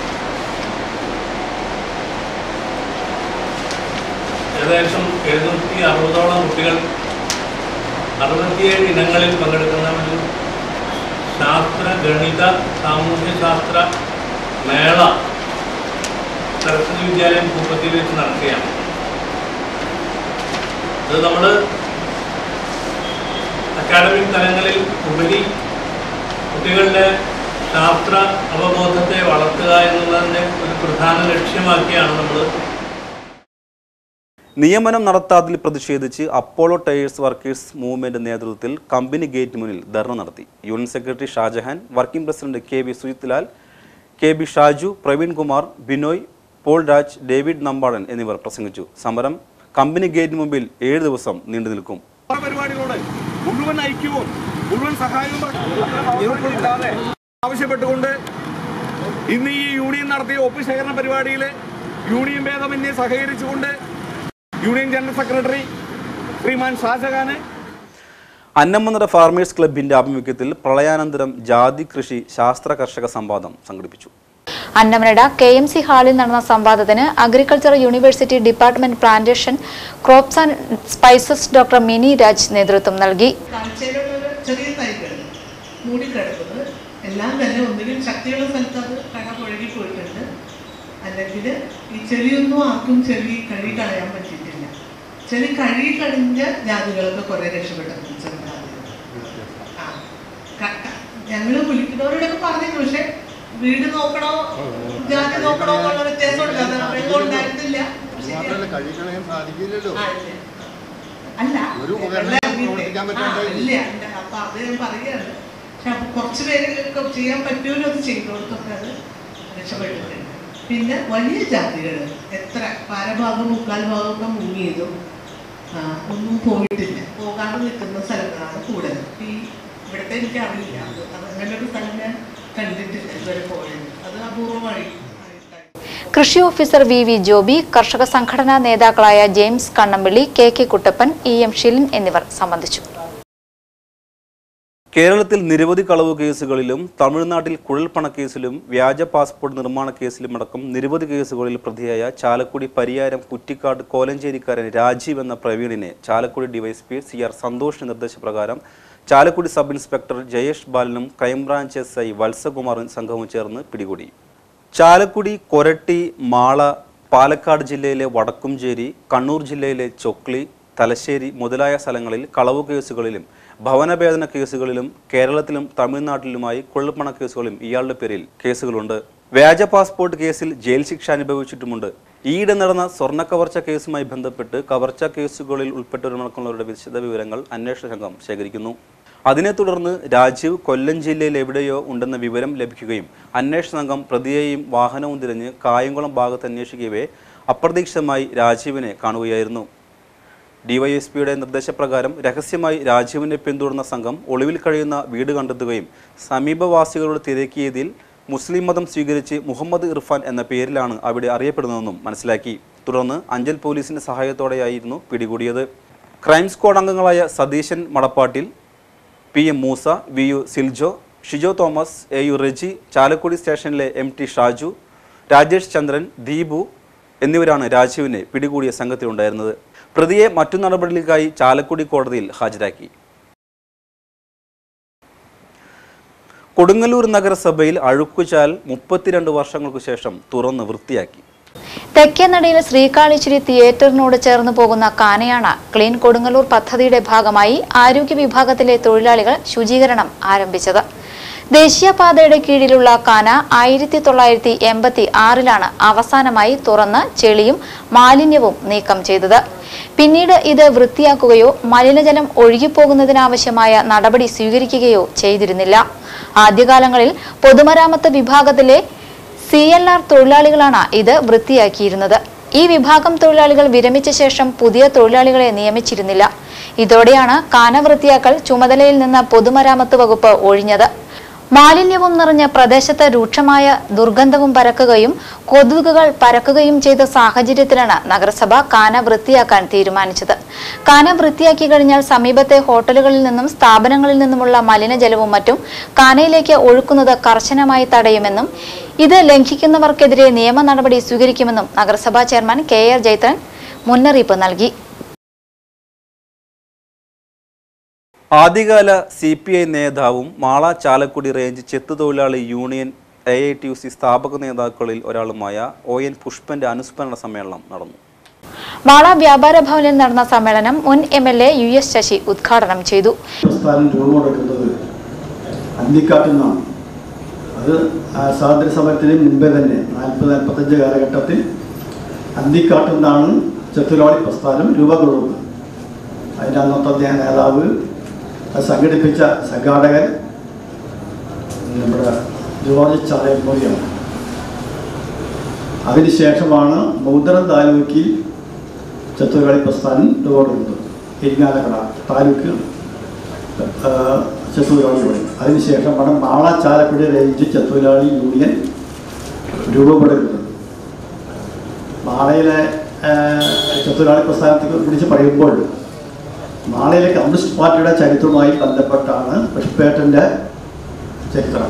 ഏകദേശം എഴുന്നൂറ്റി അറുപതോളം കുട്ടികൾ അറുപത്തിയേഴ് ഇനങ്ങളിൽ പങ്കെടുക്കുന്ന ഒരു ശാസ്ത്ര ഗണിത സാമൂഹ്യശാസ്ത്ര മേള സരസ്വതി വിദ്യാലയം പൂപ്പത്തിൽ വെച്ച് നടക്കുകയാണ് അത് നമ്മൾ അക്കാഡമിക് തലങ്ങളിൽ ഉപരി കുട്ടികളുടെ ശാസ്ത്ര അവബോധത്തെ വളർത്തുക എന്നുള്ളതിൻ്റെ ഒരു പ്രധാന ലക്ഷ്യമാക്കിയാണ് നമ്മൾ നിയമനം നടത്താത്തതിൽ പ്രതിഷേധിച്ച് അപ്പോളോ ടയേഴ്സ് വർക്കേഴ്സ് മൂവ്മെന്റ് നേതൃത്വത്തിൽ കമ്പനി ഗേറ്റ് മുന്നിൽ ധർണ നടത്തി union secretary Shajahan working president K V Sujith Lal K B Shaju Praveen Kumar Binoy Paul Raj David Nampadan എന്നിവർ പ്രസംഗിച്ചു സമരം കമ്പനി ഗേറ്റിന് മുമ്പിൽ ഏഴ് ദിവസം നീണ്ടു നിൽക്കും പരിപാടികളോട് മുഴുവൻ ഐക്യവും മുഴുവൻ സഹായവും ഇവർക്കുണ്ടാതെ ആവശ്യപ്പെട്ടുകൊണ്ട് ഇന്ന് ഈ യൂണിയൻ നടത്തിയ ഒപ്പ് ശേഖരണ പരിപാടിയിൽ യൂണിയൻ ഭേദമന്യെ സഹകരിച്ചുകൊണ്ട് യൂണിയൻ ജനറൽ സെക്രട്ടറി ശ്രീമാൻ ഷാജഹാന് അന്നമനട ഫാർമേഴ്സ് ക്ലബിന്റെ ആഭിമുഖ്യത്തിൽ പ്രളയാനന്തരം ജാതി കൃഷി ശാസ്ത്ര കർഷക സംവാദം സംഘടിപ്പിച്ചു അന്നമനട കെ എം സി ഹാളിൽ നടന്ന സംവാദത്തിന് agriculture university department plantation crops and spices doctor Mini Raj നേതൃത്വം നൽകി കാഴ്ചയിലുള്ള ചെറിയ തൈകൾ മൂടിക്കിടക്കുന്നത് എല്ലാം തന്നെ ഒന്നുകിൽ ശക്തിയുള്ള സ്ഥലത്ത് അത് കട പുഴകി പോയിട്ടുണ്ട് അല്ലെങ്കിൽ ഈ ചെറിയൊന്നും ആർക്കും ചെറി കഴുകി കളയാൻ പറ്റിയിട്ടില്ല ചെറി കഴുകി കളഞ്ഞ ജാതികളൊക്കെ കുറെ രക്ഷപ്പെട്ടിട്ടുണ്ട് ചെറു ഞങ്ങൾ വിളിക്കുന്നവരോടൊക്കെ പറഞ്ഞിരുന്നു പക്ഷെ വീട് നോക്കണോ ജാതി നോക്കണോ എന്നുള്ള വ്യത്യാസമുണ്ട് കാരണം വെള്ളം ഉണ്ടായിരുന്നില്ല കഴിക്കണേ സാധിക്കില്ലല്ലോ ആ, ഇല്ല. അല്ല ഒരു ഉപകരണം വെള്ളം പ്രവർത്തിക്കാൻ ആ, പറ്റാണ്ടായില്ലേ? ഇല്ല ഇല്ല. അപ്പൊ അത് ഞാൻ പറയുകയാണ് പക്ഷെ അപ്പൊ കുറച്ച് പേരൊക്കെ ചെയ്യാൻ പറ്റുമല്ലോ അത് ചെയ്തോടത്തൊക്കെ അത് രക്ഷപ്പെട്ടിട്ടുണ്ട് പിന്നെ വലിയ ജാതികൾ എത്ര പാരഭാഗം മുക്കാൽ ഭാഗമൊക്കെ മുങ്ങിയതും ആ, ഒന്നും പോയിട്ടില്ല പോകാതെ നിൽക്കുന്ന സ്ഥലങ്ങളാണ് കൂടുതൽ ഈ ഇവിടുത്തെ എനിക്ക് അറിയില്ല അത് അത് അങ്ങനെ ഒരു സ്ഥലം ഞാൻ കണ്ടിട്ടില്ല ഇതുവരെ പോയത് അത് അപൂർവമായി കൃഷി ഓഫീസർ വി വി ജോബി കർഷക സംഘടനാ നേതാക്കളായ James Kannampilly K K Kuttappan E M Shilin എന്നിവർ സംബന്ധിച്ചു കേരളത്തിൽ നിരവധി കളവ് കേസുകളിലും തമിഴ്നാട്ടിൽ കുഴൽപ്പണ കേസിലും വ്യാജ പാസ്പോർട്ട് നിർമ്മാണ കേസിലും അടക്കം നിരവധി കേസുകളിൽ പ്രതിയായ ചാലക്കുടി പരിയാരം കുറ്റിക്കാട് കോലഞ്ചേരിക്കാരൻ രാജീവ് എന്ന പ്രവീണിനെ ചാലക്കുടി ഡിവൈഎസ്പി സി ആർ സന്തോഷിന്റെ നിർദ്ദേശപ്രകാരം ചാലക്കുടി സബ് ഇൻസ്പെക്ടർ ജയേഷ് ബാലനും ക്രൈംബ്രാഞ്ച് എസ് ഐ വത്സകുമാറും സംഘവും ചേർന്ന് പിടികൂടി ചാലക്കുടി കൊരട്ടി മാള പാലക്കാട് ജില്ലയിലെ വടക്കുംചേരി കണ്ണൂർ ജില്ലയിലെ ചൊക്ലി തലശ്ശേരി മുതലായ സ്ഥലങ്ങളിൽ കളവ് കേസുകളിലും ഭവനഭേദന കേസുകളിലും കേരളത്തിലും തമിഴ്നാട്ടിലുമായി കൊള്ളപ്പണ കേസുകളിലും ഇയാളുടെ പേരിൽ കേസുകളുണ്ട് വ്യാജ പാസ്പോർട്ട് കേസിൽ ജയിൽ ശിക്ഷ അനുഭവിച്ചിട്ടുമുണ്ട് ഈയിടെ നടന്ന സ്വർണ്ണ കവർച്ച കേസുമായി ബന്ധപ്പെട്ട് കവർച്ച കേസുകളിൽ ഉൾപ്പെട്ടവരുമടക്കമുള്ളവരുടെ വിശദ വിവരങ്ങൾ അന്വേഷണ സംഘം ശേഖരിക്കുന്നു അതിനെ തുടർന്ന് രാജീവ് കൊല്ലം ജില്ലയിൽ എവിടെയോ ഉണ്ടെന്ന വിവരം ലഭിക്കുകയും അന്വേഷണ സംഘം പ്രതിയെയും വാഹനവും തിരഞ്ഞ് കായംകുളം ഭാഗത്ത് അന്വേഷിക്കവേ അപ്രതീക്ഷിതമായി രാജീവിനെ കാണുകയായിരുന്നു ഡിവൈഎസ്പിയുടെ നിർദ്ദേശപ്രകാരം രഹസ്യമായി രാജീവിനെ പിന്തുടർന്ന സംഘം ഒളിവിൽ കഴിയുന്ന വീട് കണ്ടെത്തുകയും സമീപവാസികളോട് തിരക്കിയതിൽ മുസ്ലിം മതം സ്വീകരിച്ച് മുഹമ്മദ് ഇർഫാൻ എന്ന പേരിലാണ് അവിടെ അറിയപ്പെടുന്നതെന്നും മനസ്സിലാക്കി തുടർന്ന് അഞ്ചൽ പോലീസിന്റെ സഹായത്തോടെയായിരുന്നു പിടികൂടിയത് ക്രൈം സ്ക്വാഡ് അംഗങ്ങളായ Satheesan Madappattil P M Moosa V U Siljo Shijo Thomas A U Reji Chalakudy സ്റ്റേഷനിലെ എം ടി ഷാജു രാജേഷ് ചന്ദ്രൻ ദീപു എന്നിവരാണ് രാജീവിനെ പിടികൂടിയ സംഘത്തിലുണ്ടായിരുന്നത് പ്രതിയെ മറ്റു നടപടികൾക്കായി ചാലക്കുടി കോടതിയിൽ ഹാജരാക്കി കൊടുങ്ങല്ലൂർ നഗരസഭയിൽ അഴുക്കുചാൽ മുപ്പത്തിരണ്ട് വർഷങ്ങൾക്കു ശേഷം തുറന്ന് വൃത്തിയാക്കി തെക്കേനടയിൽ ശ്രീകാളിച്ചിരി തിയേറ്ററിനോട് ചേർന്ന് പോകുന്ന കാനയാണ് ക്ലീൻ കൊടുങ്ങല്ലൂർ പദ്ധതിയുടെ ഭാഗമായി ആരോഗ്യ വിഭാഗത്തിലെ തൊഴിലാളികൾ ശുചീകരണം ആരംഭിച്ചത് ദേശീയപാതയുടെ കീഴിലുള്ള കാന ആയിരത്തി തൊള്ളായിരത്തി എൺപത്തി ആറിലാണ് അവസാനമായി തുറന്ന് ചെളിയും മാലിന്യവും നീക്കം ചെയ്തത് പിന്നീട് ഇത് വൃത്തിയാക്കുകയോ മലിനജലം ഒഴുകിപ്പോകുന്നതിനാവശ്യമായ നടപടി സ്വീകരിക്കുകയോ ചെയ്തിരുന്നില്ല ആദ്യകാലങ്ങളിൽ പൊതുമരാമത്ത് വിഭാഗത്തിലെ സി എൽ ആർ തൊഴിലാളികളാണ് ഇത് വൃത്തിയാക്കിയിരുന്നത് ഈ വിഭാഗം തൊഴിലാളികൾ വിരമിച്ച ശേഷം പുതിയ തൊഴിലാളികളെ നിയമിച്ചിരുന്നില്ല ഇതോടെയാണ് കാന വൃത്തിയാക്കൽ ചുമതലയിൽ നിന്ന് പൊതുമരാമത്ത് വകുപ്പ് ഒഴിഞ്ഞത് മാലിന്യവും നിറഞ്ഞ പ്രദേശത്ത് രൂക്ഷമായ ദുർഗന്ധവും പരക്കുകയും കൊതുകുകൾ പരക്കുകയും ചെയ്ത സാഹചര്യത്തിലാണ് നഗരസഭ കാന വൃത്തിയാക്കാൻ തീരുമാനിച്ചത് കാന വൃത്തിയാക്കി കഴിഞ്ഞാൽ സമീപത്തെ ഹോട്ടലുകളിൽ നിന്നും സ്ഥാപനങ്ങളിൽ നിന്നുമുള്ള മലിനജലവും മറ്റും കാനയിലേക്ക് ഒഴുക്കുന്നത് കർശനമായി തടയുമെന്നും ഇത് ലംഘിക്കുന്നവർക്കെതിരെ നിയമ നടപടി സ്വീകരിക്കുമെന്നും നഗരസഭാ ചെയർമാൻ കെ ആർ ജൈത്രൻ മുന്നറിയിപ്പ് നൽകി ആദ്യകാല സി പി ഐ നേതാവും മാള ചാലക്കുടി റേഞ്ച് ചെത്തു തൊഴിലാളി union A I T U C സ്ഥാപക നേതാക്കളിൽ ഒരാളുമായ ഒ എൻ പുഷ്പന്റെ അനുസ്മരണ സമ്മേളനം നടന്നു മാള വ്യാപാര ഭവനിൽ നടന്ന സമ്മേളനം മുൻ M L A U S Sasi ഉദ്ഘാടനം ചെയ്തു പ്രസ്ഥാനം രൂപമെടുക്കുന്നത് അന്തിക്കാട്ടിൽ നിന്നാണ് അത് ആ സ്വാതന്ത്ര്യ സമരത്തിന് മുമ്പേ തന്നെ നാൽപ്പത് നാൽപ്പത്തഞ്ച് കാലഘട്ടത്തിൽ അന്തിക്കാട്ടിൽ നിന്നാണ് ചെത്തുലാളി പ്രസ്ഥാനം രൂപം കൊള്ളുന്നത് അതിൻ്റെ അന്നത്തെ അദ്ദേഹം നേതാവ് അത് സംഘടിപ്പിച്ച സംഘാടകൻ നമ്മുടെ ജോർജ് ചാലക്കുടിയാണ് അതിനുശേഷമാണ് മൗദ്രം താലൂക്കിൽ ചെത്തുകളി പ്രസ്ഥാനം രൂപപ്പെടുന്നത് ഇരിങ്ങാലക്കട താലൂക്ക് ചെത്തുതൊഴിലാളി യൂണിയൻ അതിനുശേഷമാണ് മാള ചാലക്കുടി റേഞ്ച് ചെത്തുതൊഴിലാളി യൂണിയൻ രൂപപ്പെടുന്നത് മാളയിലെ ചെത്തുതൊഴിലാളി പ്രസ്ഥാനത്തെ കുറിച്ച് പറയുമ്പോൾ മാളയിലെ കമ്മ്യൂണിസ്റ്റ് പാർട്ടിയുടെ ചരിത്രവുമായി ബന്ധപ്പെട്ടാണ് പുഷ്പേട്ടൻ്റെ ചരിത്രം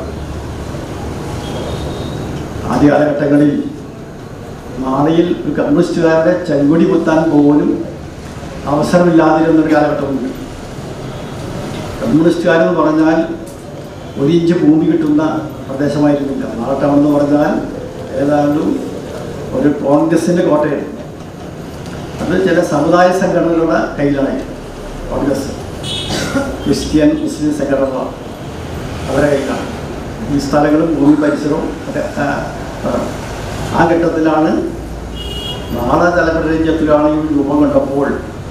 ആദ്യ കാലഘട്ടങ്ങളിൽ മാളയിൽ ഒരു കമ്മ്യൂണിസ്റ്റുകാരുടെ ചെങ്കൊടി കുത്താൻ പോലും അവസരമില്ലാതിരുന്നൊരു കാലഘട്ടമുണ്ട് കമ്മ്യൂണിസ്റ്റുകാരെന്ന് പറഞ്ഞാൽ ഒരു ഇഞ്ച് ഭൂമി കിട്ടുന്ന പ്രദേശമായിരുന്നില്ല നാളെ ടൗൺ എന്ന് പറഞ്ഞാൽ ഏതാണ്ട് ഒരു കോൺഗ്രസിൻ്റെ കോട്ടയാണ് അത് ചില സമുദായ സംഘടനകളുടെ കയ്യിലായി കോൺഗ്രസ് ക്രിസ്ത്യൻ മുസ്ലിം സംഘടനകളാണ് അവരുടെ കയ്യിലാണ് ഈ സ്ഥലങ്ങളും ഭൂമി പരിസരവും ഒക്കെ ആ, ആ. ആ ഘട്ടത്തിലാണ് നാളെ തലമുറ ചെത്തുരാണി രൂപം കണ്ടപ്പോൾ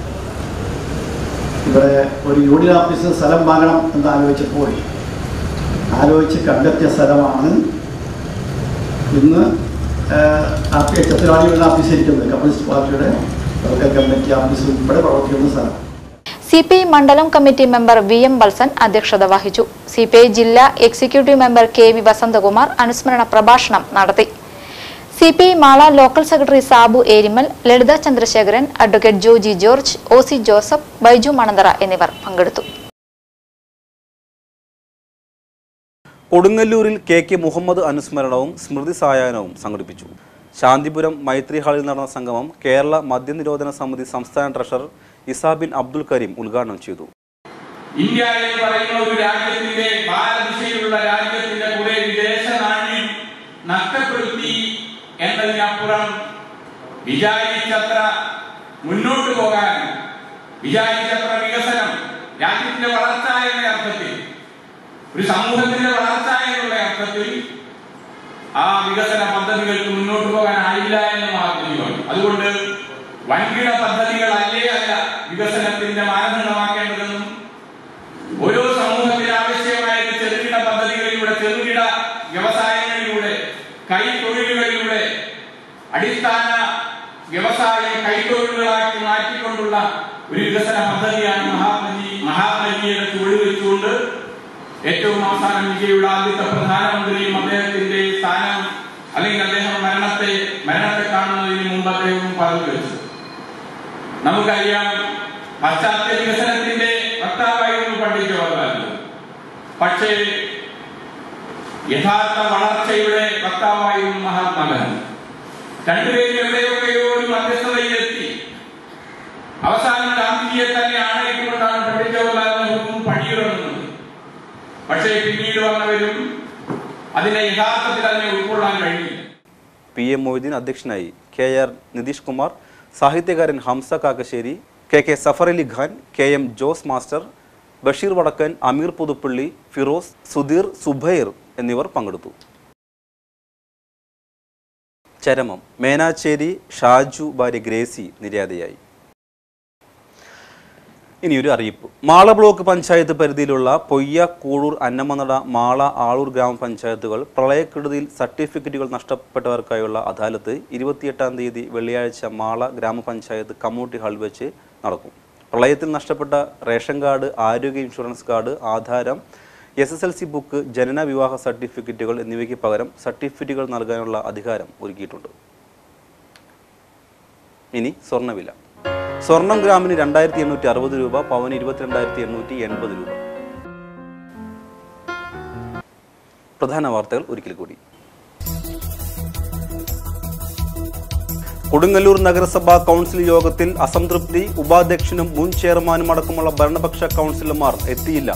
ഇവിടെ ഒരു യൂണിയൻ ഓഫീസിന് സ്ഥലം വാങ്ങണം എന്ന് ആലോചിച്ചപ്പോൾ ആലോചിച്ച് കണ്ടെത്തിയ സ്ഥലമാണ് ഇന്ന് ചെത്തുരാണി യൂണിയൻ ഓഫീസ് ഇരിക്കുന്നത് കമ്മ്യൂണിസ്റ്റ് പാർട്ടിയുടെ ലോക്കൽ കമ്മിറ്റി ഓഫീസ് ഉൾപ്പെടെ പ്രവർത്തിക്കുന്ന സ്ഥലം സി പി ഐ മണ്ഡലം committee member V M Valsan അധ്യക്ഷത വഹിച്ചു സി പി ഐ ജില്ലാ executive member K V Vasanthakumar അനുസ്മരണ പ്രഭാഷണം നടത്തി C P I Mala local secretary Sabu Erimal Lalitha Chandrasekharan advocate Joji George O C Joseph Baiju Mananthara എന്നിവർ പങ്കെടുത്തു കൊടുങ്ങല്ലൂരിൽ കെ കെ മുഹമ്മദ് അനുസ്മരണവും സ്മൃതി സായാഹ്നവും സംഘടിപ്പിച്ചു ശാന്തിപുരം മൈത്രി ഹാളിൽ നടന്ന സംഗമം കേരള മദ്യനിരോധന സമിതി സംസ്ഥാന ട്രഷറർ ഇസാബിൻ അബ്ദുൽ കരീം ഉദ്ഘാടനം ചെയ്തു ഇന്ത്യ എന്ന് പറയുന്ന ഒരു രാജ്യത്തിന്റെ ഭാരതദിശയിലുള്ള രാജ്യത്തിന്റെ കുറെ വിദേശ നാണ്യം നഷ്ടപ്പെടുത്തി എന്നതിനപ്പുറം വിചാരിച്ചത്ര മുന്നോട്ട് പോകാൻ വിചാരിച്ചത്ര വികസനം രാജ്യത്തിന്റെ വളർച്ച എന്ന അർത്ഥത്തിൽ ഒരു സമൂഹത്തിന്റെ വളർച്ച എന്നുള്ള അർത്ഥത്തിൽ ആ വികസന പദ്ധതികൾക്ക് മുന്നോട്ട് പോകാനായില്ല എന്ന് മഹാത്മജിയാണ് അതുകൊണ്ട് വൻകിട പദ്ധതികളല്ലേ അല്ല വികസനത്തിന്റെ മാനദണ്ഡമാക്കേണ്ടതെന്നും ഓരോ സമൂഹത്തിന് ആവശ്യമായ ചെറുകിട പദ്ധതികളിലൂടെ ചെറുകിട വ്യവസായങ്ങളിലൂടെ കൈത്തൊഴിലുകളിലൂടെ അടിസ്ഥാന വ്യവസായം കൈത്തൊഴിലുകളാക്കി മാറ്റിക്കൊണ്ടുള്ള ഒരു വികസന പദ്ധതിയാണ് മഹാത്മജി മഹാത്മജിയുടെ ചുവട് വെച്ചുകൊണ്ട് ഏറ്റവും അവസാനം വിജയുള്ള ആദ്യത്തെ പ്രധാനമന്ത്രിയും അദ്ദേഹത്തിന്റെ സ്ഥാനം അല്ലെങ്കിൽ അദ്ദേഹം മരണത്തെ മരണത്തെ കാണുന്നതിന് മുമ്പ് അദ്ദേഹം പറഞ്ഞു വെച്ചു നമുക്കറിയാം പാശ്ചാത്യ വികസനത്തിന്റെ വക്താവായിരുന്നു പണ്ഡിറ്റ് ജവഹർലാൽ പക്ഷേ യഥാർത്ഥ വളർച്ചയുടെ വക്താവായിരുന്നു മഹാത്മാഗാന്ധി രണ്ടുപേരും എവിടെയൊക്കെയോ ഒരു മധ്യസ്ഥതയിലെത്തി അവസാനം ഗാന്ധിജിയെ തന്നെ ആണയിക്കൊണ്ടാണ് പണ്ഡിറ്റ് ജവഹർലാൽ നെഹ്റുവും പണിയിറങ്ങുന്നത് പക്ഷേ പിന്നീട് വന്നവരും അതിനെ യഥാർത്ഥത്തിൽ അതിനെ ഉൾക്കൊള്ളാൻ കഴിഞ്ഞില്ല പി എം മൊയ്തീൻ അധ്യക്ഷനായി കെ ആർ നിതീഷ് കുമാർ സാഹിത്യകാരൻ Hamza Kakkassery K K Safar Ali Khan K M Jose master Basheer Vadakkan Ameer Puthuppally Firoz Sudheer Zubair എന്നിവർ പങ്കെടുത്തു ചരമം മേനാച്ചേരി ഷാജു ഭാര്യ ഗ്രേസി നിര്യാതയായി ഇനിയൊരു അറിയിപ്പ് മാള ബ്ലോക്ക് പഞ്ചായത്ത് പരിധിയിലുള്ള പൊയ്യ കൂഴൂർ അന്നമനട മാള ആളൂർ ഗ്രാമപഞ്ചായത്തുകൾ പ്രളയക്കെടുതിയിൽ സർട്ടിഫിക്കറ്റുകൾ നഷ്ടപ്പെട്ടവർക്കായുള്ള അദാലത്ത് ഇരുപത്തിയെട്ടാം തീയതി വെള്ളിയാഴ്ച മാള ഗ്രാമപഞ്ചായത്ത് കമ്മ്യൂണിറ്റി ഹാളിൽ വെച്ച് നടക്കും പ്രളയത്തിൽ നഷ്ടപ്പെട്ട റേഷൻ കാർഡ് ആരോഗ്യ ഇൻഷുറൻസ് കാർഡ് ആധാരം S S L C book ജനന വിവാഹ സർട്ടിഫിക്കറ്റുകൾ എന്നിവയ്ക്ക് പകരം സർട്ടിഫിക്കറ്റുകൾ നൽകാനുള്ള അധികാരം ഒരുക്കിയിട്ടുണ്ട് ഇനി സ്വർണ്ണവില സ്വർണം ഗ്രാമിന് രണ്ടായിരത്തി എണ്ണൂറ്റി അറുപത് രൂപ പവന് ഇരുപത്തിരണ്ടായിരത്തി എണ്ണൂറ്റി എൺപത് രൂപ പ്രധാന വാർത്തകൾ ഒരിക്കൽ കൂടി കൊടുങ്ങല്ലൂർ നഗരസഭാ കൗൺസിൽ യോഗത്തിൽ അസംതൃപ്തി ഉപാധ്യക്ഷനും മുൻ ചെയർമാനും അടക്കമുള്ള ഭരണപക്ഷ കൗൺസിലർമാർ എത്തിയില്ല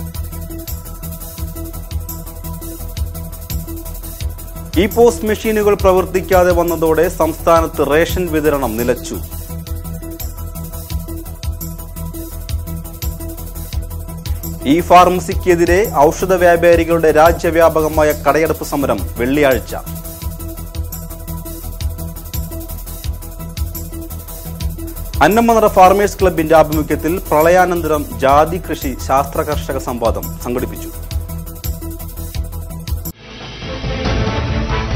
ഇ പോസ്റ്റ് മെഷീനുകൾ പ്രവർത്തിക്കാതെ വന്നതോടെ സംസ്ഥാനത്ത് റേഷൻ വിതരണം നിലച്ചു ഇ ഫാർമസിക്കെതിരെ ഔഷധ വ്യാപാരികളുടെ രാജ്യവ്യാപകമായ കടയടപ്പ് സമരം വെള്ളിയാഴ്ച അന്നമനറ ഫാർമേഴ്സ് ക്ലബിന്റെ ആഭിമുഖ്യത്തിൽ പ്രളയാനന്തരം ജാതി കൃഷി ശാസ്ത്ര കർഷക സംവാദം സംഘടിപ്പിച്ചു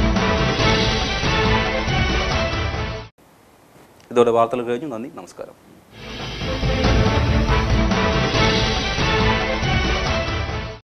ഇതോടെ വാർത്തകൾ കഴിഞ്ഞു നന്ദി നമസ്കാരം